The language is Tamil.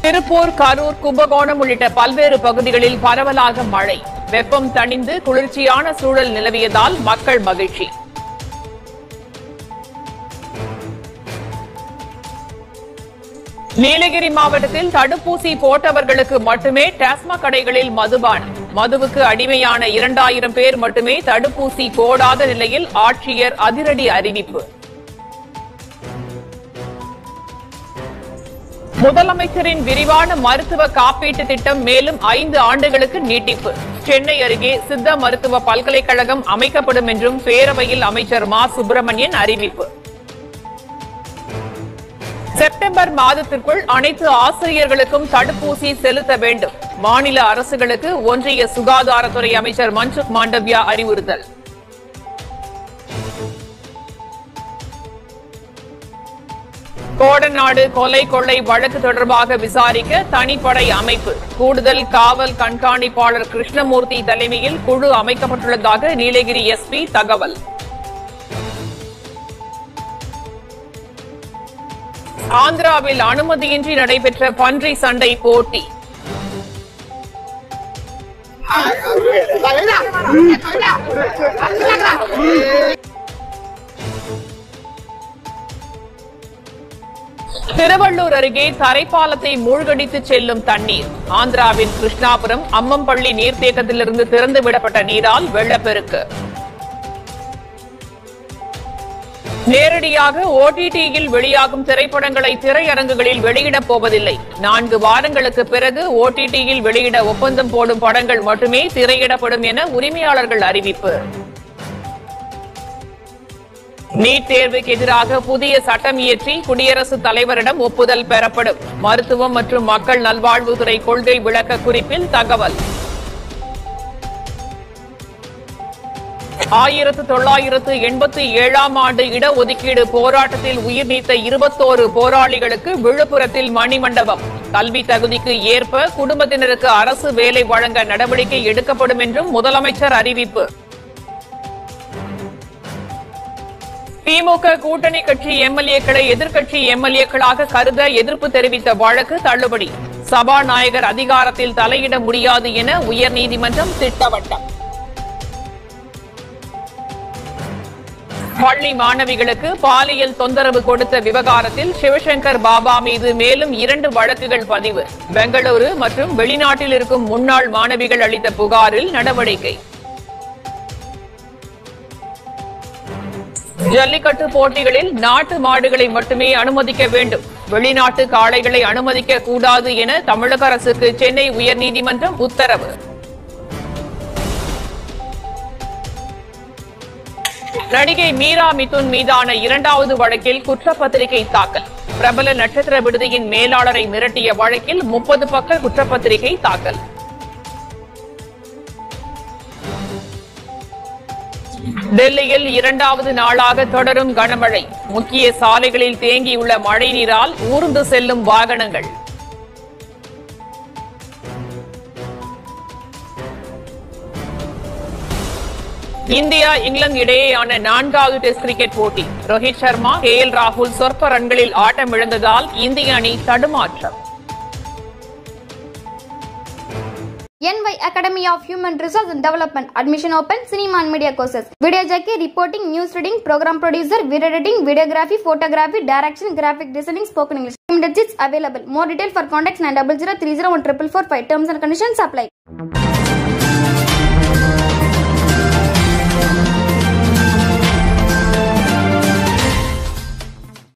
திருப்பூர் கரூர் கும்பகோணம் உள்ளிட்ட பல்வேறு பகுதிகளில் பரவலாக மழை வெப்பம் தணிந்து குளிர்ச்சியான சூழல் நிலவியதால் மக்கள் மகிழ்ச்சி நீலகிரி மாவட்டத்தில் தடுப்பூசி போட்டவர்களுக்கு மட்டுமே டாஸ்மாக் கடைகளில் மதுபானம் மதுவுக்கு அடிமையான இரண்டாயிரம் பேர் மட்டுமே தடுப்பூசி போடாத நிலையில் ஆட்சியர் அதிரடி அறிவிப்பு முதலமைச்சரின் விரிவான மருத்துவ காப்பீட்டு திட்டம் மேலும் ஐந்து ஆண்டுகளுக்கு நீட்டிப்பு சென்னை அருகே சித்த மருத்துவ பல்கலைக்கழகம் அமைக்கப்படும் என்றும் பேரவையில் அமைச்சர் மா சுப்பிரமணியன் அறிவிப்பு செப்டம்பர் மாதத்திற்குள் அனைத்து ஆசிரியர்களுக்கும் தடுப்பூசி செலுத்த வேண்டும் மாநில அரசுகளுக்கு ஒன்றிய சுகாதாரத்துறை அமைச்சர் மன்சுக் மாண்டவ்யா அறிவுறுத்தல் கோடநாடு கொலை கொள்ளை வழக்கு தொடர்பாக விசாரிக்க தனிப்படை அமைப்பு கூடுதல் காவல் கண்காணிப்பாளர் கிருஷ்ணமூர்த்தி தலைமையில் குழு அமைக்கப்பட்டுள்ளதாக நீலகிரி எஸ்பி தகவல் ஆந்திராவில் அனுமதியின்றி நடைபெற்ற பன்றி சண்டை போட்டி திருவள்ளூர் அருகே தரைப்பாலத்தை மூழ்கடித்து செல்லும் தண்ணீர் ஆந்திராவின் கிருஷ்ணாபுரம் அம்மம்பள்ளி நீர்த்தேக்கத்திலிருந்து திறந்துவிடப்பட்ட நீரால் வெள்ளப்பெருக்கு நேரடியாக ஓடிடியில் வெளியாகும் திரைப்படங்களை திரையரங்குகளில் வெளியிடப் போவதில்லை நான்கு வாரங்களுக்கு பிறகு ஓடிடியில் வெளியிட ஒப்பந்தம் போடும் படங்கள் மட்டுமே திரையிடப்படும் என உரிமையாளர்கள் அறிவிப்பு நீட் தேர்வுக்கு எதிராக புதிய சட்டம் இயற்றி குடியரசுத் தலைவரிடம் ஒப்புதல் பெறப்படும் மருத்துவம் மற்றும் மக்கள் நல்வாழ்வுத்துறை கொள்கை விளக்க குறிப்பில் தகவல் ஆயிரத்து தொள்ளாயிரத்து எண்பத்தி ஏழாம் ஆண்டு இடஒதுக்கீடு போராட்டத்தில் உயிர் நீத்த இருபத்தோரு போராளிகளுக்கு விழுப்புரத்தில் மணிமண்டபம் கல்வி தகுதிக்கு ஏற்ப குடும்பத்தினருக்கு அரசு வேலை வழங்க நடவடிக்கை எடுக்கப்படும் என்றும் முதலமைச்சர் அறிவிப்பு திமுக கூட்டணி கட்சி எம்எல்ஏக்களை எதிர்க்கட்சி எம்எல்ஏக்களாக கருத எதிர்ப்பு தெரிவித்த வழக்கு தள்ளுபடி சபாநாயகர் அதிகாரத்தில் தலையிட முடியாது என உயர்நீதிமன்றம் திட்டவட்டம் பள்ளி மாணவிகளுக்கு பாலியல் தொந்தரவு கொடுத்த விவகாரத்தில் சிவசங்கர் பாபா மீது மேலும் இரண்டு வழக்குகள் பதிவு பெங்களூரு மற்றும் வெளிநாட்டில் இருக்கும் முன்னாள் மாணவிகள் அளித்த புகாரில் நடவடிக்கை ஜல்லிக்கட்டு போட்டிகளில் நாட்டு மாடுகளை மட்டுமே அனுமதிக்க வேண்டும் வெளிநாட்டு காளைகளை அனுமதிக்க கூடாது என தமிழக அரசுக்கு சென்னை உயர்நீதிமன்றம் உத்தரவு நடிகை மீரா மிதுன் மீதான இரண்டாவது வழக்கில் குற்றப்பத்திரிகை தாக்கல் பிரபல நட்சத்திர விடுதியின் மேலாளரை மிரட்டிய வழக்கில் முப்பது பக்க குற்றப்பத்திரிகை தாக்கல் டெல்லியில் இரண்டாவது நாளாக தொடரும் கனமழை முக்கிய சாலைகளில் தேங்கியுள்ள மழைநீரால் ஊர்ந்து செல்லும் வாகனங்கள் இந்தியா இங்கிலாந்து இடையேயான நான்காவது டெஸ்ட் கிரிக்கெட் போட்டி ரோஹித் சர்மா கே எல் ராகுல் சொற்ப ரன்களில் ஆட்டம் இழந்ததால் இந்திய அணி தடுமாற்றம் NY Academy of Human Resource and Development. Admission open. Cinema and Media courses. Video jockey, reporting, news reading, program producer, video editing, videography, photography, direction, graphic designing, spoken English. Limited seats available. More detail for contacts 9030 301 445. Terms and conditions apply.